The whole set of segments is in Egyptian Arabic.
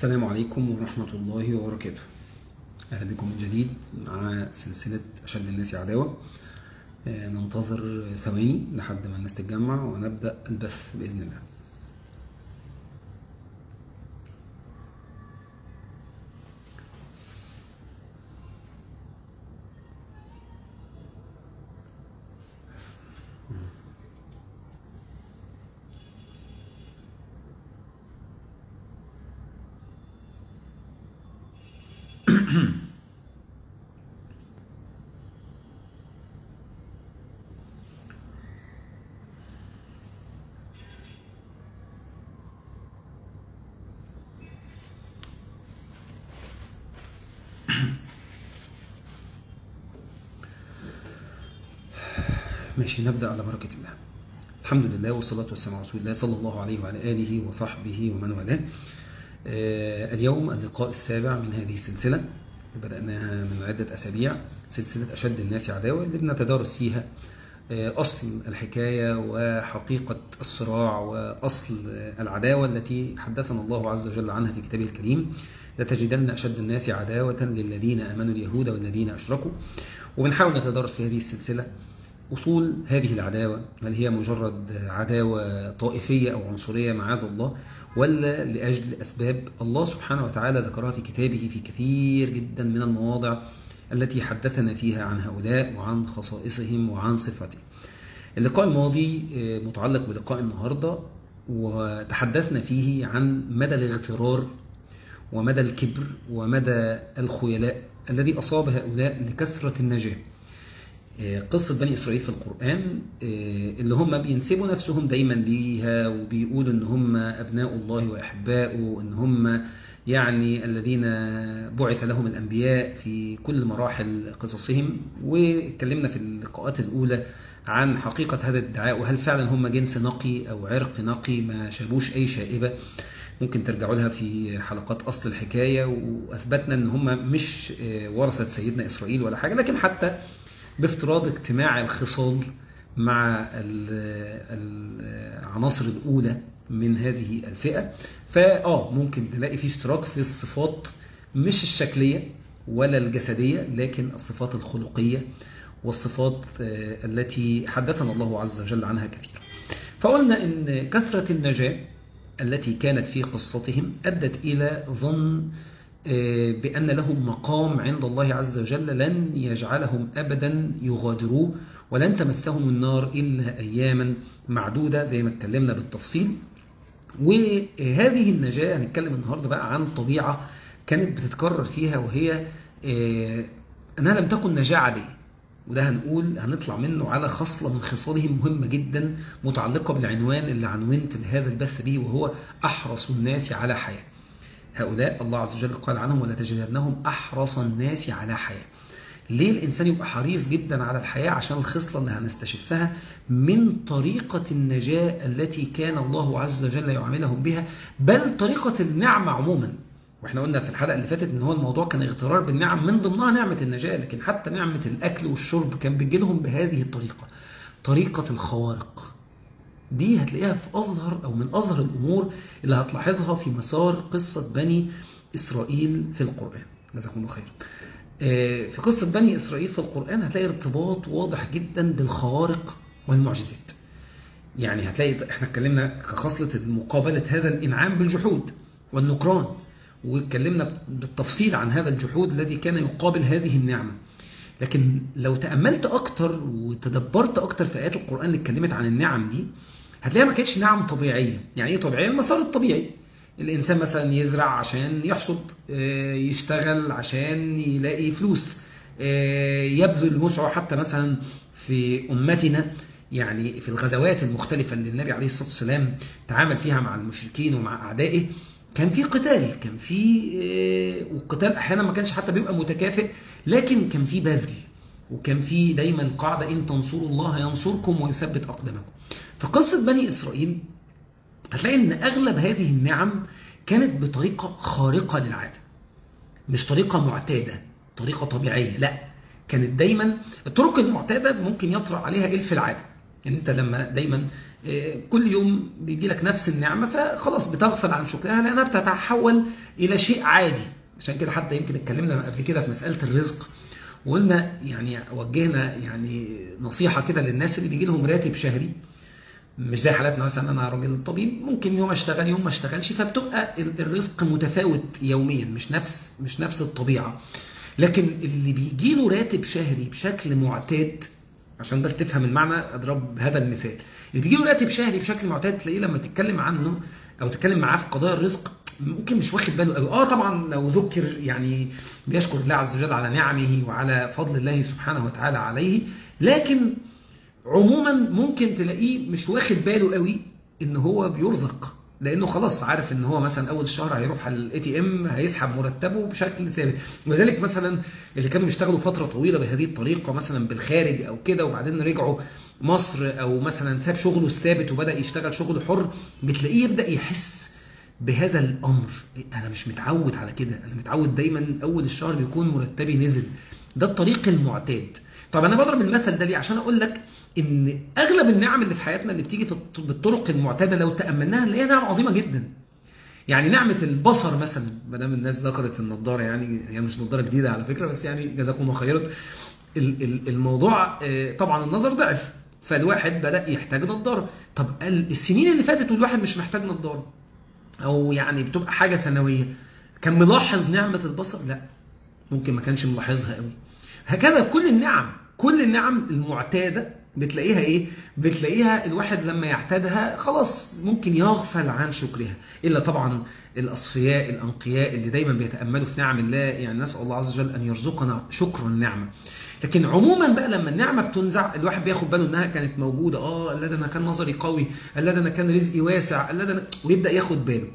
السلام عليكم ورحمة الله وبركاته أهلا بكم من جديد مع سلسلة أشد الناس عداوة آه، ننتظر ثواني لحد ما الناس تتجمع ونبدأ البث بإذن الله ماشي نبدأ على بركة الله الحمد لله والصلاة والسلام على رسول الله صلى الله عليه وعلى آله وصحبه ومن والاه آه، اليوم اللقاء السابع من هذه السلسلة اللي بدأناها من عدة أسابيع سلسلة أشد الناس عداوة اللي بنتدارس فيها آه، أصل الحكاية وحقيقة الصراع وأصل العداوة التي حدثنا الله عز وجل عنها في كتابه الكريم لتجدن أشد الناس عداوة للذين آمنوا اليهود والذين أشركوا وبنحاول نتدارس في هذه السلسلة أصول هذه العداوة هل هي مجرد عداوة طائفية أو عنصرية معاذ الله ولا لأجل أسباب الله سبحانه وتعالى ذكرها في كتابه في كثير جدا من المواضع التي حدثنا فيها عن هؤلاء وعن خصائصهم وعن صفاتهم اللقاء الماضي متعلق بلقاء النهاردة وتحدثنا فيه عن مدى الاغترار ومدى الكبر ومدى الخيلاء الذي أصاب هؤلاء لكثرة النجاة قصة بني إسرائيل في القرآن اللي هم بينسبوا نفسهم دايما ليها وبيقولوا ان هم أبناء الله وأحباؤه ان هم يعني الذين بعث لهم الأنبياء في كل مراحل قصصهم واتكلمنا في اللقاءات الأولى عن حقيقة هذا الادعاء وهل فعلا هم جنس نقي أو عرق نقي ما شابوش أي شائبة ممكن ترجعوا لها في حلقات أصل الحكاية وأثبتنا أن هم مش ورثة سيدنا إسرائيل ولا حاجة لكن حتى بافتراض اجتماع الخصال مع العناصر الأولى من هذه الفئة فآه ممكن تلاقي في اشتراك في الصفات مش الشكلية ولا الجسدية لكن الصفات الخلقية والصفات التي حدثنا الله عز وجل عنها كثيرا فقلنا ان كثرة النجاة التي كانت في قصتهم أدت إلى ظن بأن لهم مقام عند الله عز وجل لن يجعلهم أبدا يغادروه ولن تمسهم النار إلا أياما معدودة زي ما اتكلمنا بالتفصيل وهذه النجاة هنتكلم النهاردة بقى عن طبيعة كانت بتتكرر فيها وهي أنها لم تكن نجاة عادية وده هنقول هنطلع منه على خصلة من خصالهم مهمة جدا متعلقة بالعنوان اللي عنونت لهذا البث به وهو أحرص الناس على حياة هؤلاء الله عز وجل قال عنهم ولا تجدنهم أحرص الناس على حياة ليه الإنسان يبقى حريص جدا على الحياة عشان الخصلة اللي هنستشفها من طريقة النجاة التي كان الله عز وجل يعاملهم بها بل طريقة النعمة عموما واحنا قلنا في الحلقة اللي فاتت ان هو الموضوع كان اغترار بالنعم من ضمنها نعمة النجاة لكن حتى نعمة الأكل والشرب كان بيجي لهم بهذه الطريقة طريقة الخوارق دي هتلاقيها في أظهر أو من أظهر الأمور اللي هتلاحظها في مسار قصة بني إسرائيل في القرآن جزاكم الله خير في قصة بني إسرائيل في القرآن هتلاقي ارتباط واضح جدا بالخوارق والمعجزات يعني هتلاقي احنا اتكلمنا كخصلة مقابلة هذا الإنعام بالجحود والنكران واتكلمنا بالتفصيل عن هذا الجحود الذي كان يقابل هذه النعمة لكن لو تأملت أكتر وتدبرت أكتر في آيات القرآن اللي اتكلمت عن النعم دي هتلاقيها ما كانتش نعم طبيعية يعني إيه طبيعية؟ المسار الطبيعي الإنسان مثلا يزرع عشان يحصد يشتغل عشان يلاقي فلوس يبذل وسعه حتى مثلا في أمتنا يعني في الغزوات المختلفة اللي النبي عليه الصلاة والسلام تعامل فيها مع المشركين ومع أعدائه كان في قتال كان في والقتال احيانا ما كانش حتى بيبقى متكافئ لكن كان في بذل وكان في دايما قاعدة ان تنصروا الله ينصركم ويثبت اقدامكم فقصة بني اسرائيل هتلاقي ان اغلب هذه النعم كانت بطريقة خارقة للعادة مش طريقة معتادة طريقة طبيعية لا كانت دايما الطرق المعتادة ممكن يطرأ عليها إلف العادة يعني انت لما دايما آه، كل يوم بيجي لك نفس النعمة فخلاص بتغفل عن شكرها لأنها بتتحول إلى شيء عادي عشان كده حتى يمكن اتكلمنا قبل كده في مسألة الرزق وقلنا يعني وجهنا يعني نصيحة كده للناس اللي بيجي لهم راتب شهري مش زي حالاتنا مثلا انا راجل طبيب ممكن يوم اشتغل يوم ما اشتغلش فبتبقى ال- الرزق متفاوت يوميا مش نفس مش نفس الطبيعه لكن اللي بيجي له راتب شهري بشكل معتاد عشان بس تفهم المعنى اضرب هذا المثال اللي بيجي له راتب شهري بشكل معتاد تلاقيه لما تتكلم عنه او تتكلم معاه في قضايا الرزق ممكن مش واخد باله قوي اه طبعا لو ذكر يعني بيشكر الله عز وجل على نعمه وعلى فضل الله سبحانه وتعالى عليه لكن عموما ممكن تلاقيه مش واخد باله قوي ان هو بيرزق لانه خلاص عارف ان هو مثلا اول الشهر هيروح على الاي تي ام هيسحب مرتبه بشكل ثابت ولذلك مثلا اللي كانوا بيشتغلوا فتره طويله بهذه الطريقه مثلا بالخارج او كده وبعدين رجعوا مصر او مثلا ساب شغله الثابت وبدا يشتغل شغل حر بتلاقيه يبدا يحس بهذا الامر انا مش متعود على كده انا متعود دايما اول الشهر بيكون مرتبي نزل ده الطريق المعتاد طب انا بضرب المثل ده ليه عشان اقول لك ان اغلب النعم اللي في حياتنا اللي بتيجي في الط- بالطرق المعتاده لو تاملناها اللي هي نعم عظيمه جدا يعني نعمه البصر مثلا ما دام الناس ذكرت النضاره يعني هي مش نضاره جديده على فكره بس يعني جزاكم الله خيرا ال- ال- الموضوع آه، طبعا النظر ضعف فالواحد بدا يحتاج نضاره طب ال- السنين اللي فاتت والواحد مش محتاج نضاره او يعني بتبقى حاجه ثانويه كان ملاحظ نعمه البصر لا ممكن ما كانش ملاحظها قوي هكذا كل النعم كل النعم المعتاده بتلاقيها ايه بتلاقيها الواحد لما يعتادها خلاص ممكن يغفل عن شكرها الا طبعا الاصفياء الانقياء اللي دايما بيتاملوا في نعم الله يعني نسال الله عز وجل ان يرزقنا شكر النعمه لكن عموما بقى لما النعمه بتنزع الواحد بياخد باله انها كانت موجوده اه لا ده انا كان نظري قوي لا ده انا كان رزقي واسع لا ده أنا... ويبدا ياخد باله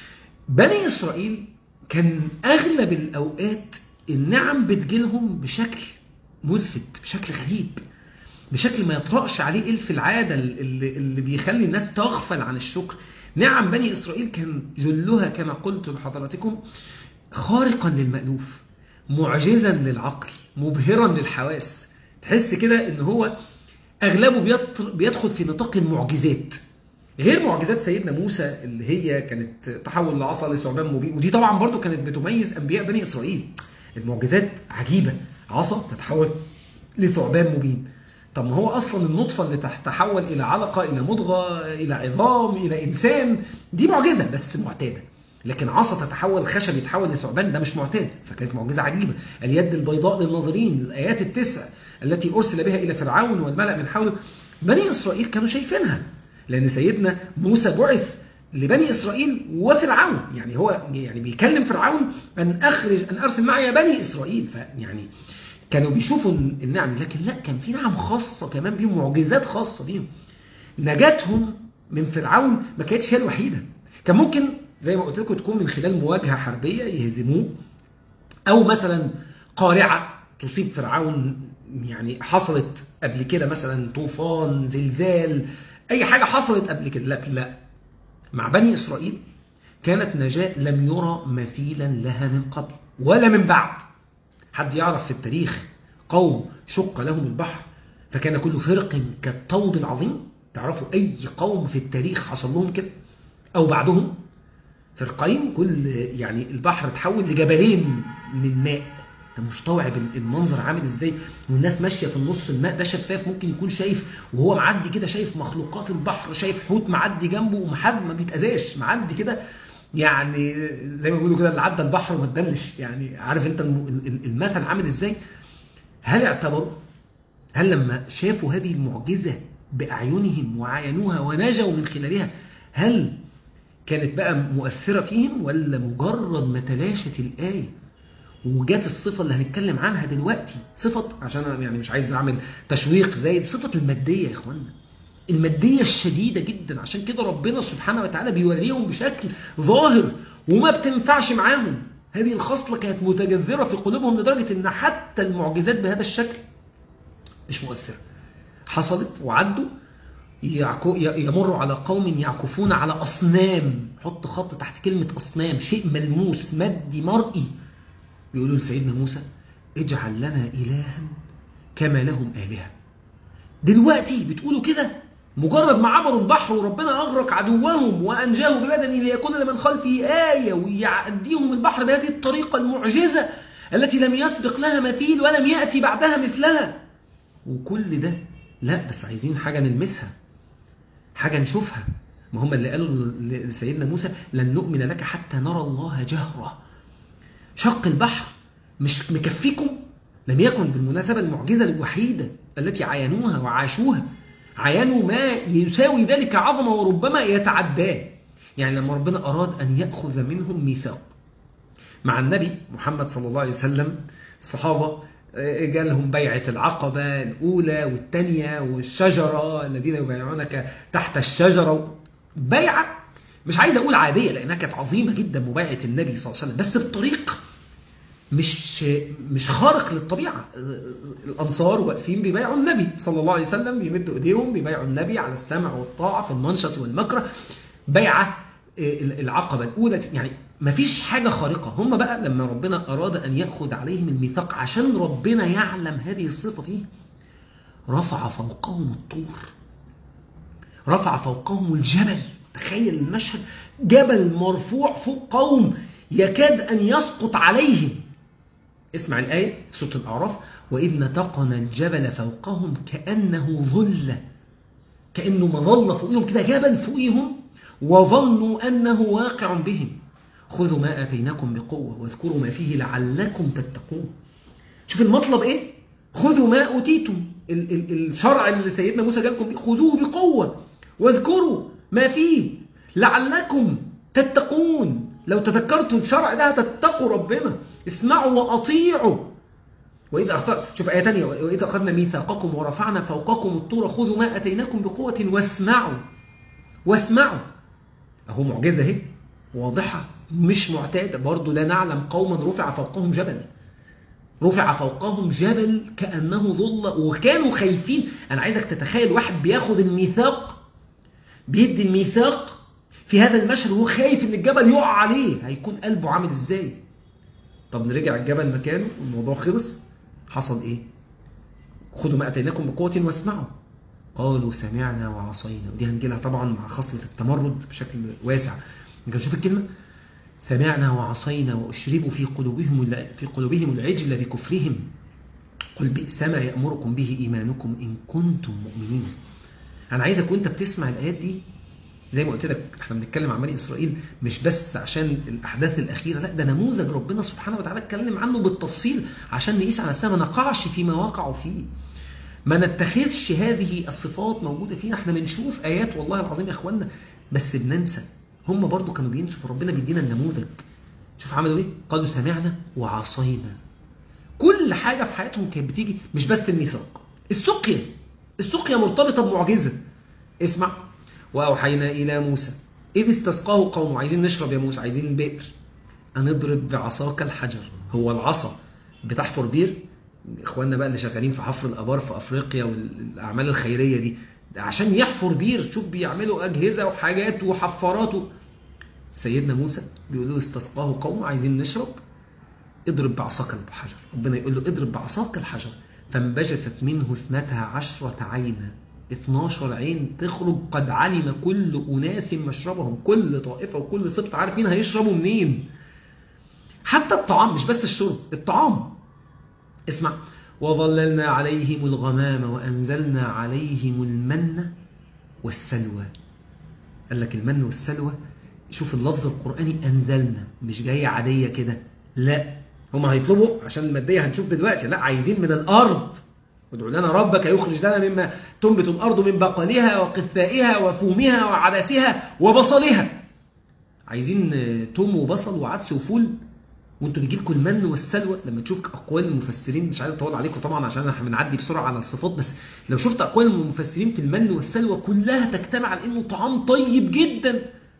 بني اسرائيل كان اغلب الاوقات النعم بتجيلهم بشكل ملفت بشكل غريب بشكل ما يطرأش عليه إلف العادة اللي, اللي بيخلي الناس تغفل عن الشكر نعم بني إسرائيل كان جلها كما قلت لحضراتكم خارقا للمألوف معجزا للعقل مبهرا للحواس تحس كده ان هو اغلبه بيطر- بيدخل في نطاق المعجزات غير معجزات سيدنا موسى اللي هي كانت تحول العصا لثعبان مبين ودي طبعا برضو كانت بتميز انبياء بني اسرائيل المعجزات عجيبه عصا تتحول لثعبان مبين طب ما هو اصلا النطفه اللي تتحول الى علقه الى مضغه الى عظام الى انسان دي معجزه بس معتاده لكن عصا تتحول خشب يتحول لثعبان ده مش معتاد فكانت معجزه عجيبه اليد البيضاء للناظرين الايات التسع التي ارسل بها الى فرعون والملا من حوله بني اسرائيل كانوا شايفينها لان سيدنا موسى بعث لبني اسرائيل وفرعون يعني هو يعني بيكلم فرعون ان اخرج ان ارسل معي بني اسرائيل فيعني كانوا بيشوفوا النعم لكن لا كان في نعم خاصه كمان بيهم معجزات خاصه بيهم نجاتهم من فرعون ما كانتش هي الوحيده كان ممكن زي ما قلت لكم تكون من خلال مواجهه حربيه يهزموه او مثلا قارعه تصيب فرعون يعني حصلت قبل كده مثلا طوفان زلزال اي حاجه حصلت قبل كده لكن لا مع بني اسرائيل كانت نجاة لم يرى مثيلا لها من قبل ولا من بعد حد يعرف في التاريخ قوم شق لهم البحر فكان كل فرق كالطود العظيم تعرفوا اي قوم في التاريخ حصل لهم كده او بعدهم فرقين كل يعني البحر تحول لجبلين من ماء انت مستوعب المنظر عامل ازاي والناس ماشيه في النص الماء ده شفاف ممكن يكون شايف وهو معدي كده شايف مخلوقات البحر شايف حوت معدي جنبه ومحد ما بيتاذاش معدي كده يعني زي ما بيقولوا كده اللي عدى البحر وما تدلش يعني عارف انت المثل عامل ازاي هل اعتبروا هل لما شافوا هذه المعجزه باعينهم وعاينوها ونجوا من خلالها هل كانت بقى مؤثرة فيهم ولا مجرد ما تلاشت الآية وجات الصفة اللي هنتكلم عنها دلوقتي صفة عشان أنا يعني مش عايز أعمل تشويق زي صفة المادية يا إخوانا المادية الشديدة جدا عشان كده ربنا سبحانه وتعالى بيوريهم بشكل ظاهر وما بتنفعش معاهم هذه الخصلة كانت متجذرة في قلوبهم لدرجة إن حتى المعجزات بهذا الشكل مش مؤثرة حصلت وعدوا يمر على قوم يعكفون على أصنام حط خط تحت كلمة أصنام شيء ملموس مادي مرئي بيقولوا لسيدنا موسى اجعل لنا إلها كما لهم آلهة دلوقتي بتقولوا كده مجرد ما عبروا البحر وربنا أغرق عدوهم وأنجاه ببدنه ليكون لمن خلفه آية ويعديهم البحر بهذه الطريقة المعجزة التي لم يسبق لها مثيل ولم يأتي بعدها مثلها وكل ده لا بس عايزين حاجة نلمسها حاجة نشوفها ما هم اللي قالوا لسيدنا موسى لن نؤمن لك حتى نرى الله جهرة شق البحر مش مكفيكم لم يكن بالمناسبة المعجزة الوحيدة التي عاينوها وعاشوها عاينوا ما يساوي ذلك عظمة وربما يتعداه يعني لما ربنا أراد أن يأخذ منهم ميثاق مع النبي محمد صلى الله عليه وسلم الصحابة جالهم بيعة العقبة الأولى والثانية والشجرة الذين يبايعونك تحت الشجرة بيعة مش عايز أقول عادية لأنها كانت عظيمة جدا مبايعة النبي صلى الله عليه وسلم بس بطريق مش مش خارق للطبيعة الأنصار واقفين بيبايعوا النبي صلى الله عليه وسلم بيمدوا إيديهم بيبايعوا النبي على السمع والطاعة في المنشط والمكره بيعة العقبة الأولى يعني ما فيش حاجة خارقة هم بقى لما ربنا أراد أن يأخذ عليهم الميثاق عشان ربنا يعلم هذه الصفة فيه رفع فوقهم الطور رفع فوقهم الجبل تخيل المشهد جبل مرفوع فوق قوم يكاد أن يسقط عليهم اسمع الآية في سورة الأعراف وإذ نتقنا الجبل فوقهم كأنه ظل كأنه مظلة فوقهم كده جبل فوقهم وظنوا أنه واقع بهم خذوا ما آتيناكم بقوة واذكروا ما فيه لعلكم تتقون شوف المطلب إيه خذوا ما أوتيتم ال ال الشرع اللي سيدنا موسى جالكم خذوه بقوة واذكروا ما فيه لعلكم تتقون لو تذكرتوا الشرع ده تتقوا ربنا اسمعوا وأطيعوا وإذا أخذ شوف آية تانية وإذا أخذنا ميثاقكم ورفعنا فوقكم الطور خذوا ما أتيناكم بقوة واسمعوا واسمعوا أهو معجزة اهي واضحة مش معتادة برضو لا نعلم قوما رفع فوقهم جبل رفع فوقهم جبل كأنه ظل وكانوا خايفين أنا عايزك تتخيل واحد بياخد الميثاق بيدي الميثاق في هذا المشهد وهو خايف ان الجبل يقع عليه هيكون قلبه عامل ازاي طب نرجع الجبل مكانه والموضوع خلص حصل ايه خدوا ما اتيناكم بقوة واسمعوا قالوا سمعنا وعصينا ودي هنجيلها طبعا مع خصلة التمرد بشكل واسع نجي نشوف الكلمة سمعنا وعصينا وأشربوا في قلوبهم في قلوبهم العجل بكفرهم قل بئس ما يأمركم به إيمانكم إن كنتم مؤمنين أنا عايزك وأنت بتسمع الآيات دي زي ما قلت لك احنا بنتكلم عن بني إسرائيل مش بس عشان الأحداث الأخيرة لا ده نموذج ربنا سبحانه وتعالى اتكلم عنه بالتفصيل عشان نقيس على نفسنا ما نقعش فيما وقعوا فيه ما نتخذش هذه الصفات موجودة فينا احنا بنشوف آيات والله العظيم يا اخوانا بس بننسى هم برضو كانوا بينسوا فربنا بيدينا النموذج شوف عملوا ايه قالوا سمعنا وعصينا كل حاجة في حياتهم كانت بتيجي مش بس الميثاق السقيا السقيا مرتبطة بمعجزة اسمع وأوحينا إلى موسى إذ استسقاه قوم عايزين نشرب يا موسى عايزين بئر أن اضرب بعصاك الحجر هو العصا بتحفر بير إخواننا بقى اللي شغالين في حفر الآبار في أفريقيا والأعمال الخيرية دي عشان يحفر بير شوف بيعملوا أجهزة وحاجات وحفارات و... سيدنا موسى بيقول له استسقاه قوم عايزين نشرب اضرب بعصاك الحجر ربنا يقول له اضرب بعصاك الحجر فانبجست منه اثنتا عشرة عينا 12 عين تخرج قد علم كل أناس مشربهم كل طائفة وكل سبط عارفين هيشربوا منين حتى الطعام مش بس الشرب الطعام اسمع وظللنا عليهم الغمام وأنزلنا عليهم المن والسلوى قال لك المن والسلوى شوف اللفظ القرآني أنزلنا مش جاية عادية كده لا هم هيطلبوا عشان المادية هنشوف دلوقتي لا عايزين من الأرض ادعو لنا ربك يخرج لنا مما تنبت الأرض من بقلها وقثائها وفومها وعدسها وبصلها عايزين توم وبصل وعدس وفول وانتوا بيجيلكم المن والسلوى لما تشوف اقوال المفسرين مش عايز اطول عليكم طبعا عشان احنا بنعدي بسرعه على الصفات بس لو شفت اقوال المفسرين في المن والسلوى كلها تجتمع على انه طعام طيب جدا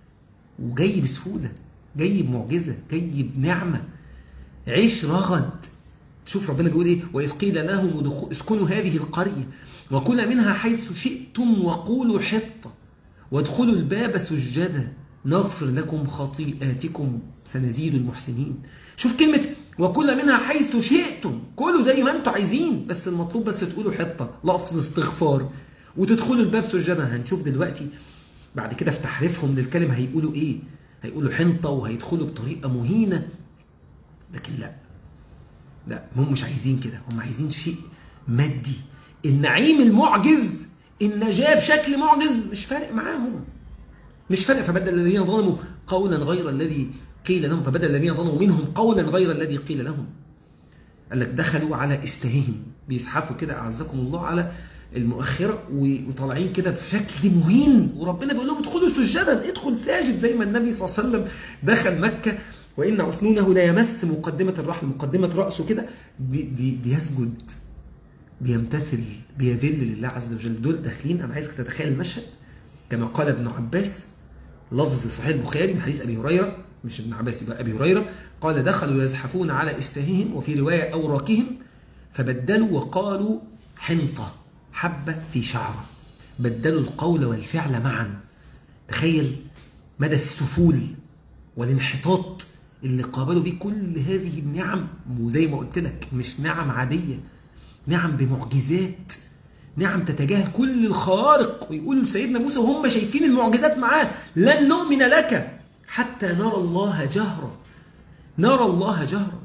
وجاي بسهوله جاي بمعجزه جاي بنعمه عيش رغد شوف ربنا بيقول ايه واذ قيل لهم اسكنوا هذه القريه وكلوا منها حيث شئتم وقولوا حطه وادخلوا الباب سجدا نغفر لكم خطيئاتكم سنزيد المحسنين شوف كلمة وكل منها حيث شئتم كلوا زي ما انتم عايزين بس المطلوب بس تقولوا حطة لفظ استغفار وتدخلوا الباب سجدا هنشوف دلوقتي بعد كده في تحريفهم للكلمة هيقولوا ايه هيقولوا حنطة وهيدخلوا بطريقة مهينة لكن لا لا هم مش عايزين كده هم عايزين شيء مادي النعيم المعجز النجاة بشكل معجز مش فارق معاهم مش فارق فبدل الذين ظلموا قولا غير الذي قيل لهم فبدل الذين ظلموا منهم قولا غير الذي قيل لهم قال لك دخلوا على استهيهم بيزحفوا كده أعزكم الله على المؤخرة وطالعين كده بشكل مهين وربنا بيقول لهم ادخلوا سجدا ادخل ساجد زي ما النبي صلى الله عليه وسلم دخل مكة وإن عسنونه لا يمس مقدمة الرحل مقدمة رأسه كده بي بي بيسجد بيمتثل بيذل لله عز وجل دول داخلين أنا عايزك تتخيل المشهد كما قال ابن عباس لفظ صحيح البخاري من حديث أبي هريرة مش ابن عباس يبقى أبي هريرة قال دخلوا يزحفون على استهيهم وفي رواية أوراقهم فبدلوا وقالوا حنطة حبة في شعرة بدلوا القول والفعل معا تخيل مدى السفول والانحطاط اللي قابلوا بيه كل هذه النعم وزي ما قلت لك مش نعم عادية نعم بمعجزات نعم تتجاهل كل الخوارق ويقول سيدنا موسى وهم شايفين المعجزات معاه لن نؤمن لك حتى نرى الله جهرا نرى الله جهرا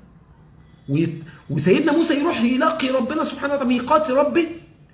وسيدنا موسى يروح يلاقي ربنا سبحانه وتعالى ميقات ربه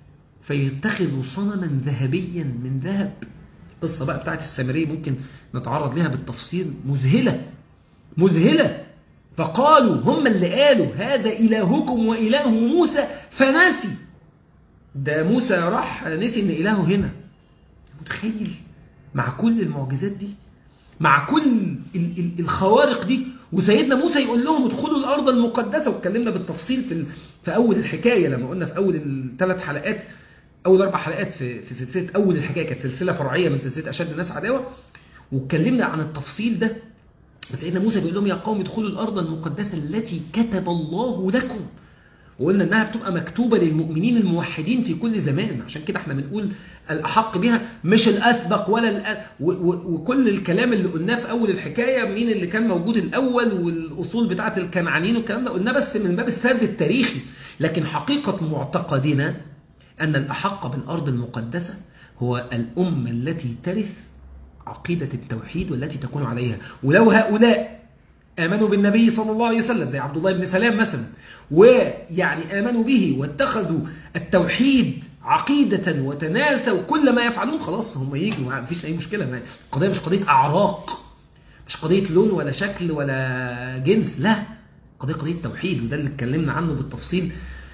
فيتخذ صنما ذهبيا من ذهب القصة بقى بتاعت السامرية ممكن نتعرض لها بالتفصيل مذهلة مذهلة فقالوا هم اللي قالوا هذا إلهكم وإله موسى فناسي ده موسى راح نسي ان إلهه هنا متخيل مع كل المعجزات دي مع كل الخوارق دي وسيدنا موسى يقول لهم ادخلوا الأرض المقدسة واتكلمنا بالتفصيل في, في أول الحكاية لما قلنا في أول الثلاث حلقات أول أربع حلقات في, في سلسلة أول الحكاية كانت سلسلة فرعية من سلسلة أشد الناس عداوة واتكلمنا عن التفصيل ده سيدنا موسى بيقول لهم يا قوم ادخلوا الأرض المقدسة التي كتب الله لكم وقلنا انها بتبقى مكتوبة للمؤمنين الموحدين في كل زمان عشان كده احنا بنقول الأحق بها مش الأسبق ولا الأ... و... و... وكل الكلام اللي قلناه في أول الحكاية مين اللي كان موجود الأول والأصول بتاعة الكنعانيين والكلام ده قلناه بس من باب السرد التاريخي لكن حقيقة معتقدنا أن الأحق بالأرض المقدسة هو الأمة التي ترث عقيدة التوحيد والتي تكون عليها ولو هؤلاء آمنوا بالنبي صلى الله عليه وسلم زي عبد الله بن سلام مثلا ويعني آمنوا به واتخذوا التوحيد عقيدة وتناسوا كل ما يفعلون خلاص هم يجوا ما فيش أي مشكلة القضية مش قضية أعراق مش قضية لون ولا شكل ولا جنس لا قضية قضية توحيد وده اللي اتكلمنا عنه بالتفصيل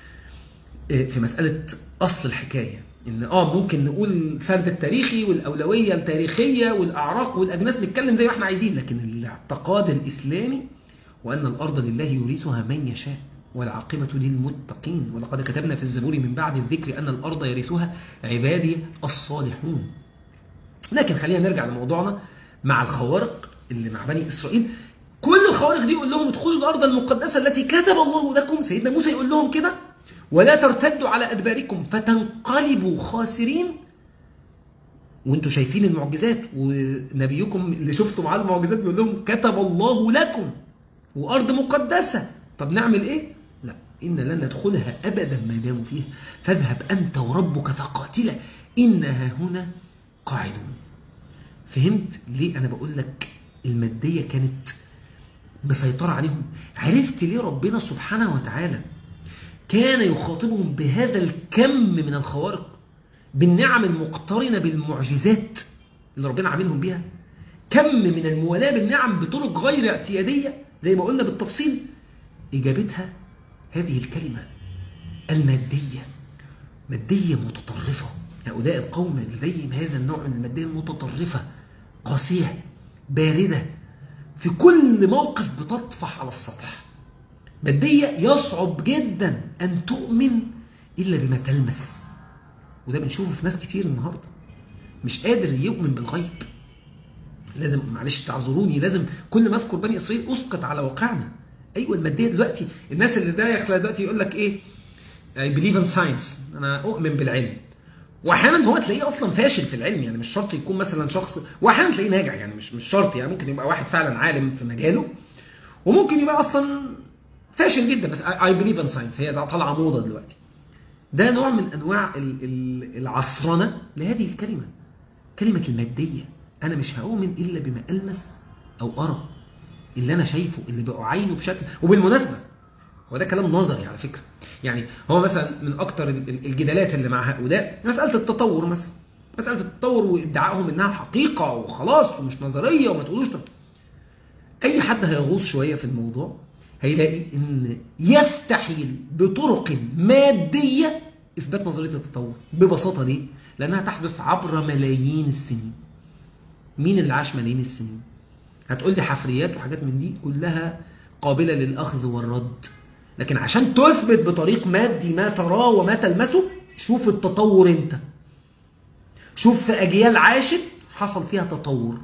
في مسألة أصل الحكاية إن آه ممكن نقول الفرد التاريخي والأولوية التاريخية والأعراق والأجناس نتكلم زي ما احنا عايزين لكن الاعتقاد الإسلامي وأن الأرض لله يورثها من يشاء والعاقبة للمتقين ولقد كتبنا في الزبور من بعد الذكر أن الأرض يرثها عبادي الصالحون لكن خلينا نرجع لموضوعنا مع الخوارق اللي مع بني إسرائيل كل الخوارق دي يقول لهم ادخلوا الأرض المقدسة التي كتب الله لكم سيدنا موسى يقول لهم كده ولا ترتدوا على أدباركم فتنقلبوا خاسرين وانتوا شايفين المعجزات ونبيكم اللي شفتوا معاه المعجزات بيقول لهم كتب الله لكم وأرض مقدسة طب نعمل ايه لا إن لن ندخلها أبدا ما داموا فيها فاذهب أنت وربك فقاتلا إنها هنا قاعدون فهمت ليه أنا بقول لك المادية كانت مسيطرة عليهم عرفت ليه ربنا سبحانه وتعالى كان يخاطبهم بهذا الكم من الخوارق بالنعم المقترنة بالمعجزات اللي ربنا عاملهم بيها كم من الموالاة بالنعم بطرق غير اعتيادية زي ما قلنا بالتفصيل إجابتها هذه الكلمة المادية مادية متطرفة هؤلاء القوم لديهم هذا النوع من المادية المتطرفة قاسية باردة في كل موقف بتطفح على السطح مادية يصعب جدا أن تؤمن إلا بما تلمس وده بنشوفه في ناس كتير النهاردة مش قادر يؤمن بالغيب لازم معلش تعذروني لازم كل ما اذكر بني اسرائيل اسقط على واقعنا ايوه الماديه دلوقتي الناس اللي داخله دلوقتي يقول لك ايه I believe in science انا اؤمن بالعلم واحيانا هو تلاقيه اصلا فاشل في العلم يعني مش شرط يكون مثلا شخص واحيانا تلاقيه ناجح يعني مش مش شرط يعني ممكن يبقى واحد فعلا عالم في مجاله وممكن يبقى اصلا فاشل جدا بس I believe in science هي طالعه موضه دلوقتي ده نوع من أنواع ال- ال- العصرنة لهذه الكلمة كلمة المادية أنا مش هؤمن إلا بما ألمس أو أرى اللي أنا شايفه اللي بعينه بشكل وبالمناسبة هو ده كلام نظري على فكرة يعني هو مثلا من أكتر ال- ال- الجدالات اللي مع هؤلاء مسألة التطور مثلا مسألة التطور وادعائهم إنها حقيقة وخلاص ومش نظرية وما تقولوش طب أي حد هيغوص شوية في الموضوع هيلاقي إن يستحيل بطرق مادية إثبات نظرية التطور ببساطة ليه؟ لأنها تحدث عبر ملايين السنين مين اللي عاش ملايين السنين؟ هتقول لي حفريات وحاجات من دي كلها قابلة للأخذ والرد لكن عشان تثبت بطريق مادي ما تراه وما تلمسه شوف التطور انت شوف في أجيال عاشت حصل فيها تطور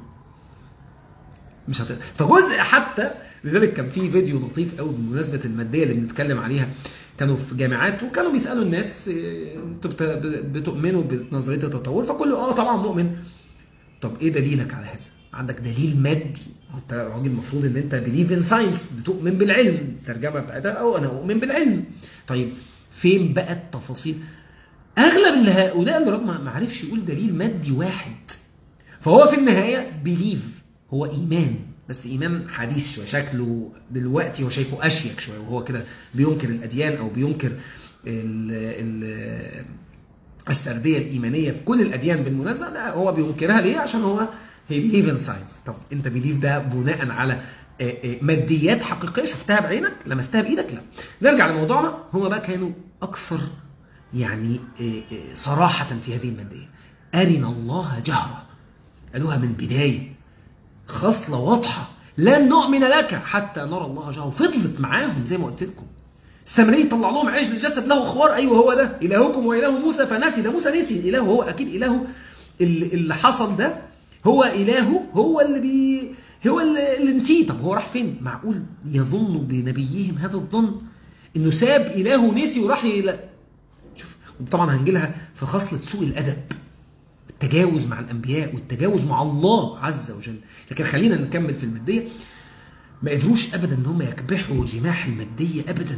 مش هت... فجزء حتى لذلك كان في فيديو لطيف قوي بمناسبة المادية اللي بنتكلم عليها كانوا في جامعات وكانوا بيسألوا الناس إيه، انتوا بت... بتؤمنوا بنظرية التطور فكله اه طبعا مؤمن طب ايه دليلك على هذا عندك دليل مادي انت راجل المفروض ان انت بليف ان ساينس بتؤمن بالعلم الترجمه بتاعتها او انا اؤمن بالعلم طيب فين بقى التفاصيل اغلب اللي هؤلاء اللي رغم ما عرفش يقول دليل مادي واحد فهو في النهايه بليف هو ايمان بس ايمان حديث شويه شكله دلوقتي هو شايفه اشيك شويه وهو كده بينكر الاديان او بينكر ال ال السرديه الايمانيه في كل الاديان بالمناسبه لا هو بينكرها ليه عشان هو هي بيليف ان ساينس طب انت بيليف ده بناء على آه، آه، ماديات حقيقيه شفتها بعينك لمستها بايدك لا نرجع لموضوعنا هما بقى كانوا اكثر يعني آه، آه، صراحه في هذه الماديه ارنا الله جهره قالوها من بدايه خصله واضحه لن نؤمن لك حتى نرى الله جهره فضلت معاهم زي ما قلت لكم السامري طلع لهم عجل جسد له خوار ايوه هو ده الهكم واله موسى فنسي ده موسى نسي الاله هو اكيد اله اللي اللي حصل ده هو اله هو اللي بي هو اللي, اللي نسيه طب هو راح فين معقول يظن بنبيهم هذا الظن انه ساب اله نسي وراح الى شوف طبعا هنجيلها في خصله سوء الادب التجاوز مع الانبياء والتجاوز مع الله عز وجل لكن خلينا نكمل في الماديه ما قدروش ابدا ان هم يكبحوا جماح الماديه ابدا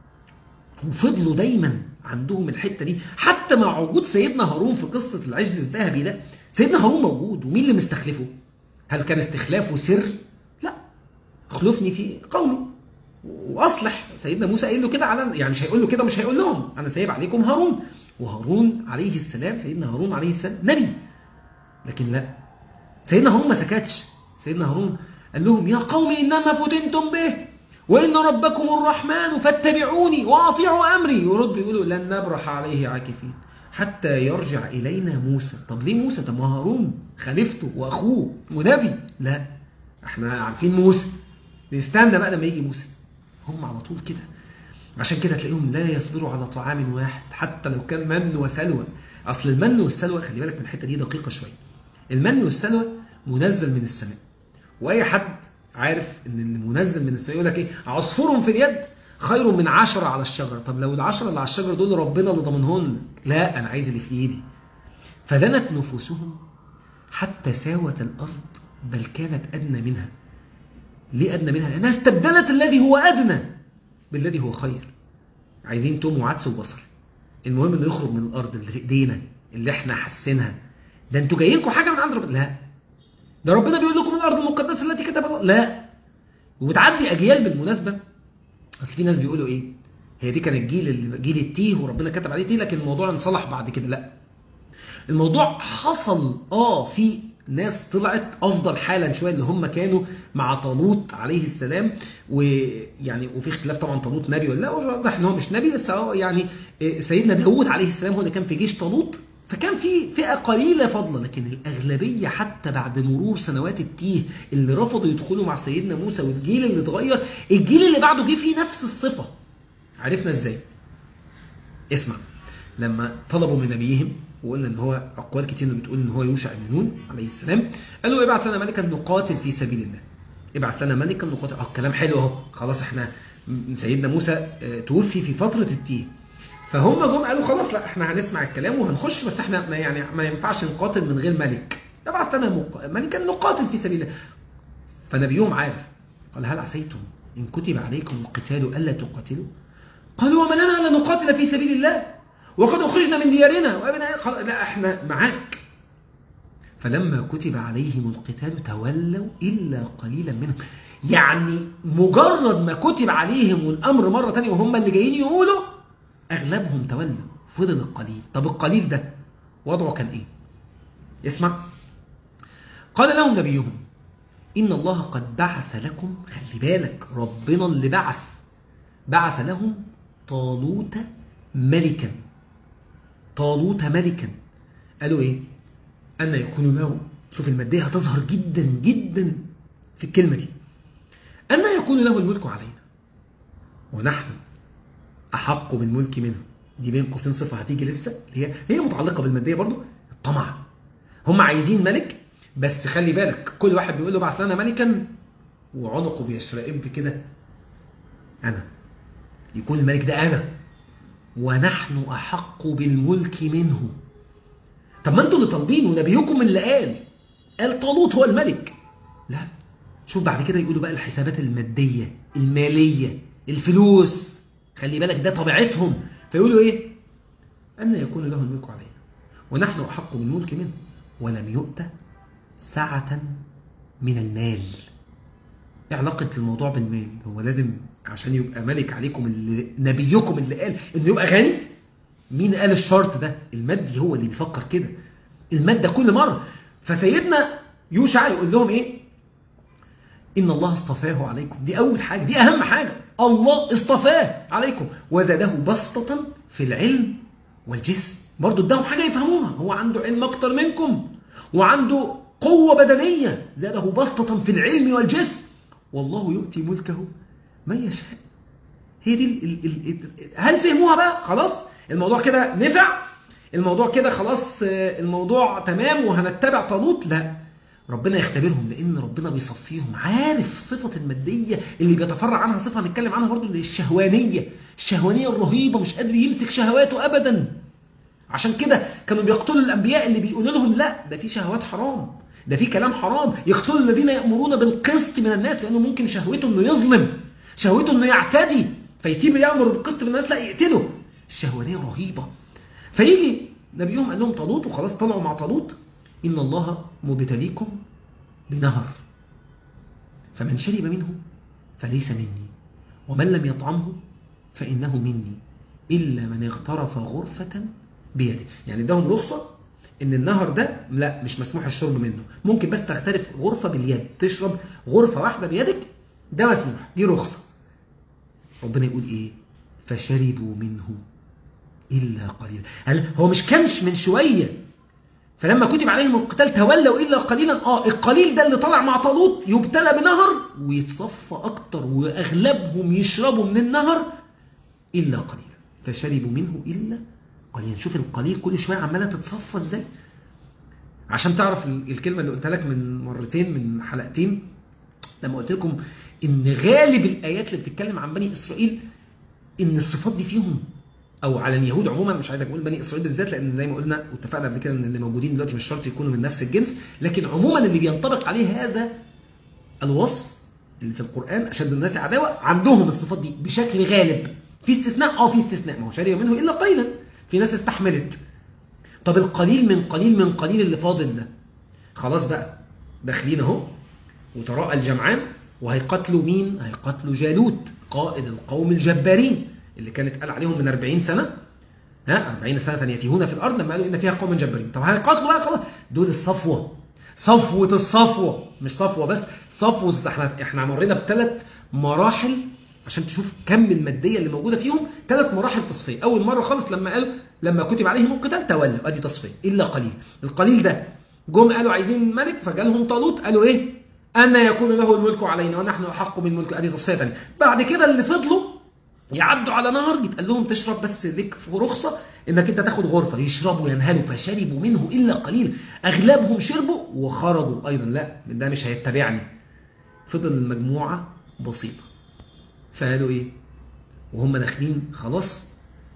وفضلوا دايما عندهم الحته دي حتى مع وجود سيدنا هارون في قصه العجل الذهبي ده سيدنا هارون موجود ومين اللي مستخلفه هل كان استخلافه سر لا اخلفني في قومي واصلح سيدنا موسى قايل له كده على يعني مش هيقول له كده مش هيقول لهم انا سايب عليكم هارون وهارون عليه السلام سيدنا هارون عليه السلام نبي لكن لا سيدنا هارون ما سكتش سيدنا هارون قال لهم يا قوم انما فتنتم به وان ربكم الرحمن فاتبعوني واطيعوا امري يرد يقولوا لن نبرح عليه عاكفين حتى يرجع الينا موسى طب ليه موسى طب ما هارون خليفته واخوه ونبي لا احنا عارفين موسى نستنى بقى لما يجي موسى هم على طول كده عشان كده تلاقيهم لا يصبروا على طعام واحد حتى لو كان من وسلوى اصل المن والسلوى خلي بالك من الحته دي دقيقه شويه المن والسلوى منزل من السماء واي حد عارف ان المنزل من السماء يقول لك ايه عصفور في اليد خير من عشرة على الشجرة طب لو العشرة اللي على الشجرة دول ربنا اللي ضمنهن لا انا عايز اللي في ايدي فدنت نفوسهم حتى ساوت الارض بل كانت ادنى منها ليه ادنى منها لانها استبدلت الذي هو ادنى بالذي هو خير عايزين توم وعدس وبصل المهم انه يخرج من الارض اللي في ايدينا اللي احنا حاسينها ده انتوا جايينكم حاجه من عند ربنا لا ده ربنا بيقول لكم الارض المقدسه التي كتب الله لا وبتعدي اجيال بالمناسبه اصل في ناس بيقولوا ايه هي دي كان الجيل اللي جيل التيه وربنا كتب عليه تيه لكن الموضوع انصلح بعد كده لا الموضوع حصل اه في ناس طلعت افضل حالا شويه اللي هم كانوا مع طالوت عليه السلام ويعني وفي اختلاف طبعا طالوت نبي ولا لا واضح ان هو مش نبي بس هو يعني سيدنا داوود عليه السلام هو اللي كان في جيش طالوت فكان في فئه قليله فضلا لكن الاغلبيه حتى بعد مرور سنوات التيه اللي رفضوا يدخلوا مع سيدنا موسى والجيل اللي اتغير الجيل اللي بعده جه فيه نفس الصفه عرفنا ازاي اسمع لما طلبوا من نبيهم وقلنا ان هو اقوال كتير بتقول ان هو يوشع بن نون عليه السلام قالوا ابعث لنا ملكا نقاتل في سبيل الله ابعث لنا ملكا نقاتل اه الكلام حلو اهو خلاص احنا سيدنا موسى توفي في فتره التيه فهم جم قالوا خلاص لا احنا هنسمع الكلام وهنخش بس احنا ما يعني ما ينفعش نقاتل من غير ملك ابعث لنا ملكا نقاتل في سبيل الله فنبيهم عارف قال هل عسيتم ان كتب عليكم القتال الا تقاتلوا قالوا وما لنا الا نقاتل في سبيل الله وقد أخرجنا من ديارنا وأبناء خلاص لا احنا معاك فلما كتب عليهم القتال تولوا إلا قليلا منهم يعني مجرد ما كتب عليهم الأمر مرة تانية وهم اللي جايين يقولوا أغلبهم تولوا فضل القليل طب القليل ده وضعه كان إيه اسمع قال لهم نبيهم إن الله قد بعث لكم خلي بالك ربنا اللي بعث بعث لهم طالوت ملكا طالوت ملكا قالوا إيه أن يكون له شوف المادية هتظهر جدا جدا في الكلمة دي أن يكون له الملك علينا ونحن أحق بالملك منه دي بين قوسين صفة هتيجي لسه هي هي متعلقة بالمادية برضو الطمع هم عايزين ملك بس خلي بالك كل واحد بيقول له بعث لنا ملكا وعنقه بيشرقب كده أنا يكون الملك ده أنا ونحن أحق بالملك منه طب ما انتوا اللي طالبين ونبيكم اللي قال قال طالوت هو الملك لا شوف بعد كده يقولوا بقى الحسابات المادية المالية الفلوس خلي بالك ده طبيعتهم فيقولوا ايه أن يكون له الملك علينا ونحن أحق بالملك منه ولم يؤت سعة من المال ايه علاقة الموضوع بالمال هو لازم عشان يبقى ملك عليكم اللي نبيكم اللي قال انه يبقى غني مين قال الشرط ده المادي هو اللي بيفكر كده المادة كل مرة فسيدنا يوشع يقول لهم ايه إن الله اصطفاه عليكم دي أول حاجة دي أهم حاجة الله اصطفاه عليكم وزاده بسطة في العلم والجسم برضو اداهم حاجة يفهموها هو عنده علم أكتر منكم وعنده قوة بدنية زاده بسطة في العلم والجسم والله يؤتي ملكه من يشاء هي دي ال ال ال هل فهموها بقى خلاص الموضوع كده نفع الموضوع كده خلاص الموضوع تمام وهنتبع طالوت لا ربنا يختبرهم لان ربنا بيصفيهم عارف صفة المادية اللي بيتفرع عنها صفة هنتكلم عنها برضو اللي الشهوانية الشهوانية الرهيبة مش قادر يمسك شهواته ابدا عشان كده كانوا بيقتلوا الانبياء اللي بيقولوا لهم لا ده في شهوات حرام ده في كلام حرام يقتلوا الذين يأمرون بالقسط من الناس لانه ممكن شهوته انه يظلم شهوته انه يعتدي فيسيب يأمر بالقسط من الناس لا يقتله الشهوانية رهيبة فيجي نبيهم قال لهم طالوت وخلاص طلعوا مع طالوت إن الله مبتليكم بنهر فمن شرب منه فليس مني ومن لم يطعمه فإنه مني إلا من اغترف غرفة بيده يعني اداهم رخصة ان النهر ده لا مش مسموح الشرب منه ممكن بس تغترف غرفة باليد تشرب غرفة واحدة بيدك ده مسموح دي رخصة ربنا يقول ايه فشربوا منه إلا قليلا هل هو مش كانش من شوية فلما كتب عليهم القتال تولوا إلا قليلا آه القليل ده اللي طلع مع طالوت يبتلى بنهر ويتصفى أكتر وأغلبهم يشربوا من النهر إلا قليلا فشربوا منه إلا قليلا شوف القليل كل شوية عمالة تتصفى إزاي عشان تعرف الكلمة اللي قلت لك من مرتين من حلقتين لما قلت لكم إن غالب الآيات اللي بتتكلم عن بني إسرائيل إن الصفات دي فيهم او على اليهود عموما مش عايز اقول بني اسرائيل بالذات لان زي ما قلنا واتفقنا قبل كده ان اللي موجودين دلوقتي مش شرط يكونوا من نفس الجنس لكن عموما اللي بينطبق عليه هذا الوصف اللي في القران اشد الناس عداوه عندهم الصفات دي بشكل غالب في استثناء اه في استثناء ما هو شاري منه الا قليلا في ناس استحملت طب القليل من قليل من قليل اللي فاضل ده خلاص بقى داخلين اهو وتراءى الجمعان وهيقتلوا مين هيقتلوا جالوت قائد القوم الجبارين اللي كانت قال عليهم من 40 سنة ها 40 سنة يتيهون في الأرض لما قالوا إن فيها قوم جبارين طب هيقاتلوا بقى خلاص دول الصفوة صفوة الصفوة مش صفوة بس صفوة احنا احنا مرينا بثلاث مراحل عشان تشوف كم المادية اللي موجودة فيهم ثلاث مراحل تصفية أول مرة خالص لما قالوا لما كتب عليهم القتال تولوا أدي تصفية إلا قليل القليل ده جم قالوا عايزين ملك فجالهم طالوت قالوا إيه أن يكون له الملك علينا ونحن أحق بالملك أدي تصفية ثانيه بعد كده اللي فضلوا يعدوا على نهر يتقال لهم تشرب بس ليك رخصة انك انت تاخد غرفة يشربوا ينهلوا فشربوا منه الا قليل اغلبهم شربوا وخرجوا ايضا لا ده مش هيتبعني فضل المجموعة بسيطة فقالوا ايه وهم داخلين خلاص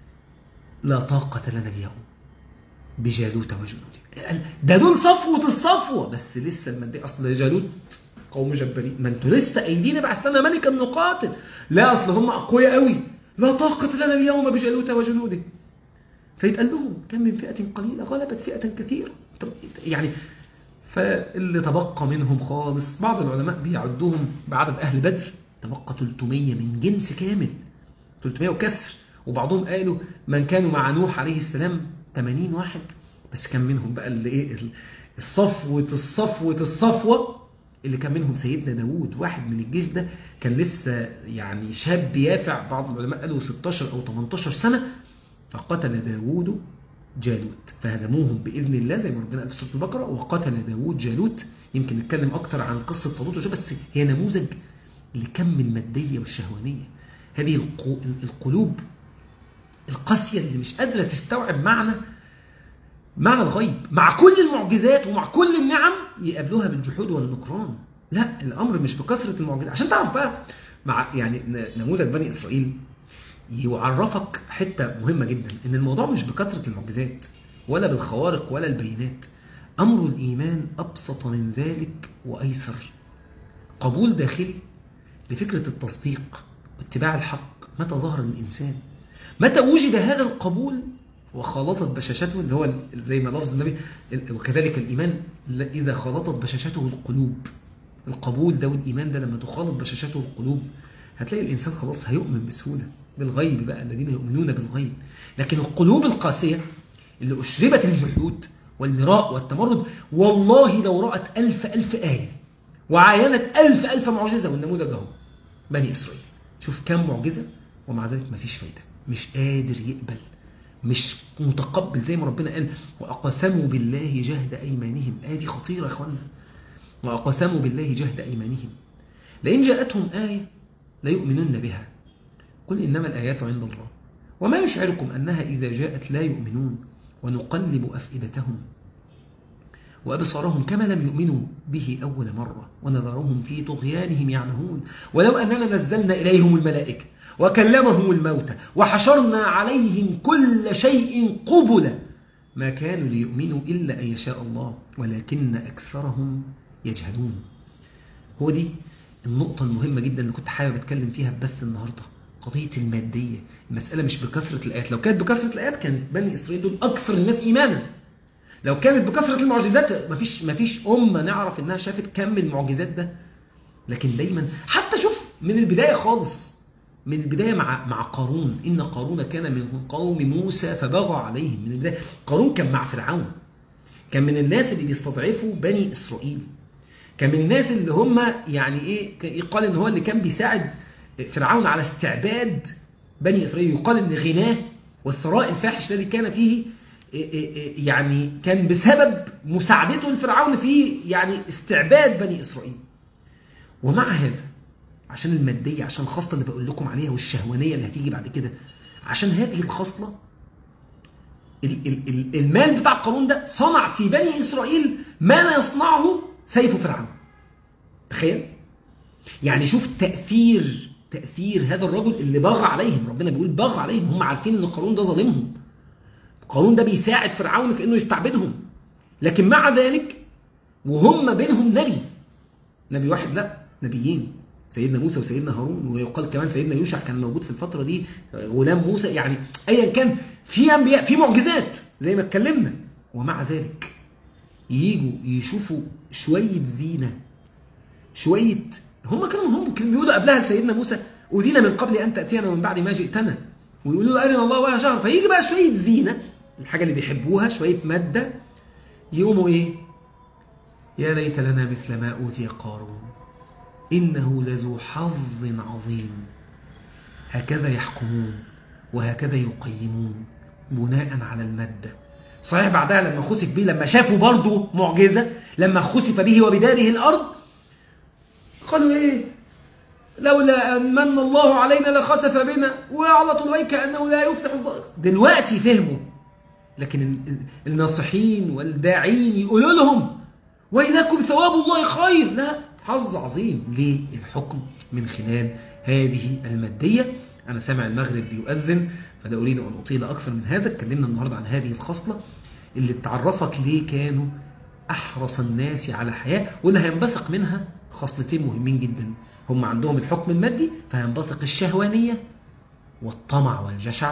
لا طاقة لنا اليوم بجالوت وجنوده ده دول صفوة الصفوة بس لسه المادية اصل جالوت قوم جبارين ما انتوا لسه قايلين ابعث لنا ملكا نقاتل لا اصل هم اقوياء قوي لا طاقة لنا اليوم بجالوت وجنوده فيتقال لهم كم من فئة قليلة غلبت فئة كثيرة طب يعني فاللي تبقى منهم خالص بعض العلماء بيعدوهم بعدد أهل بدر تبقى 300 من جنس كامل 300 وكسر وبعضهم قالوا من كانوا مع نوح عليه السلام 80 واحد بس كان منهم بقى اللي ايه الصفوة الصفوة الصفوة اللي كان منهم سيدنا داوود واحد من الجيش ده كان لسه يعني شاب يافع بعض العلماء قالوا 16 أو 18 سنة فقتل داوود جالوت فهزموهم بإذن الله زي ما ربنا قال في سورة البقرة وقتل داوود جالوت يمكن نتكلم أكتر عن قصة طالوت وشو بس هي نموذج لكم المادية والشهوانية هذه القلوب القاسية اللي مش قادرة تستوعب معنى معنى الغيب مع كل المعجزات ومع كل النعم يقابلوها بالجحود والنكران لا الأمر مش بكثرة المعجزات عشان تعرف بقى مع يعني نموذج بني إسرائيل يعرفك حتة مهمة جدا ان الموضوع مش بكثرة المعجزات ولا بالخوارق ولا البينات أمر الإيمان أبسط من ذلك وأيسر قبول داخلي لفكرة التصديق واتباع الحق متى ظهر الإنسان متى وجد هذا القبول وخالطت بشاشته اللي هو زي ما لفظ النبي وكذلك الإيمان إذا خالطت بشاشته القلوب القبول ده والإيمان ده لما تخالط بشاشته القلوب هتلاقي الإنسان خلاص هيؤمن بسهولة بالغيب بقى الذين يؤمنون بالغيب لكن القلوب القاسية اللي أشربت الجحود والمراء والتمرد والله لو رأت ألف ألف آية وعاينت ألف ألف معجزة والنموذج اهو بني إسرائيل شوف كم معجزة ومع ذلك ما فيش فايدة مش قادر يقبل مش متقبل زي ما ربنا قال وأقسموا بالله جهد أيمانهم آية دي خطيرة يا أخوانا وأقسموا بالله جهد أيمانهم لئن جاءتهم آية ليؤمنن بها قل إنما الآيات عند الله وما يشعركم أنها إذا جاءت لا يؤمنون ونقلب أفئدتهم وأبصارهم كما لم يؤمنوا به أول مرة ونذرهم في طغيانهم يعمهون ولو أننا نزلنا إليهم الملائكة وكلمهم الموتى وحشرنا عليهم كل شيء قبلا ما كانوا ليؤمنوا إلا أن يشاء الله ولكن أكثرهم يجهلون هو دي النقطة المهمة جدا اللي كنت حابب أتكلم فيها بس النهاردة قضية المادية المسألة مش بكثرة الآيات لو كانت بكثرة الآيات كانت بني إسرائيل دول أكثر الناس إيمانا لو كانت بكثرة المعجزات مفيش, مفيش أمة نعرف إنها شافت كم المعجزات ده لكن دايما حتى شوف من البداية خالص من البداية مع مع قارون إن قارون كان من قوم موسى فبغى عليهم من البداية قارون كان مع فرعون كان من الناس اللي بيستضعفوا بني إسرائيل كان من الناس اللي هم يعني إيه يقال إن هو اللي كان بيساعد فرعون على استعباد بني إسرائيل يقال إن غناه والثراء الفاحش الذي كان فيه يعني كان بسبب مساعدته لفرعون في يعني استعباد بني إسرائيل ومع هذا عشان المادية عشان الخصلة اللي بقول لكم عليها والشهوانية اللي هتيجي بعد كده عشان هذه الخصلة المال بتاع قارون ده صنع في بني إسرائيل ما لا يصنعه سيف فرعون تخيل يعني شوف تأثير تأثير هذا الرجل اللي بغى عليهم ربنا بيقول بغى عليهم هم عارفين ان قارون ده ظالمهم قارون ده بيساعد فرعون في انه يستعبدهم لكن مع ذلك وهم بينهم نبي نبي واحد لا نبيين سيدنا موسى وسيدنا هارون ويقال كمان سيدنا يوشع كان موجود في الفترة دي غلام موسى يعني ايا كان في انبياء في معجزات زي ما اتكلمنا ومع ذلك ييجوا يشوفوا شوية زينة شوية هم كانوا هم كانوا بيقولوا قبلها لسيدنا موسى أذينا من قبل أن تأتينا ومن بعد ما جئتنا ويقولوا له أرنا الله ولا شهر فيجي بقى شوية زينة الحاجة اللي بيحبوها شوية مادة يقوموا إيه يا ليت لنا مثل ما أوتي قارون إنه لذو حظ عظيم هكذا يحكمون وهكذا يقيمون بناء على المادة صحيح بعدها لما خسف به لما شافوا برضه معجزة لما خسف به وبداره الأرض قالوا إيه لولا أن من الله علينا لخسف بنا وعلى طلوعي كأنه لا يفتح دلوقتي فهموا لكن الناصحين والداعين يقولوا لهم وإنكم ثواب الله خير لا حظ عظيم ليه الحكم من خلال هذه المادية أنا سامع المغرب بيؤذن فلا أريد أن أطيل أكثر من هذا اتكلمنا النهاردة عن هذه الخصلة اللي تعرفك ليه كانوا أحرص الناس على حياة واللي هينبثق منها خصلتين مهمين جدا هم عندهم الحكم المادي فينبثق الشهوانية والطمع والجشع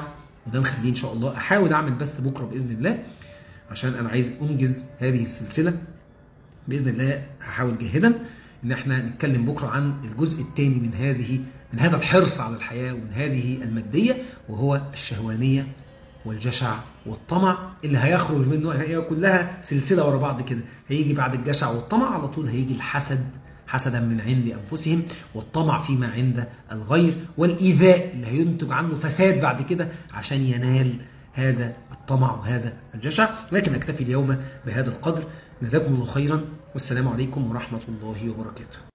وده مخليني ان شاء الله احاول اعمل بث بكره باذن الله عشان انا عايز انجز هذه السلسله باذن الله هحاول جاهدا ان احنا نتكلم بكره عن الجزء الثاني من هذه من هذا الحرص على الحياه ومن هذه الماديه وهو الشهوانيه والجشع والطمع اللي هيخرج منه هي كلها سلسله ورا بعض كده هيجي بعد الجشع والطمع على طول هيجي الحسد حسدا من عند انفسهم والطمع فيما عند الغير والايذاء اللي هينتج عنه فساد بعد كده عشان ينال هذا الطمع وهذا الجشع لكن اكتفي اليوم بهذا القدر جزاكم الله خيرا والسلام عليكم ورحمه الله وبركاته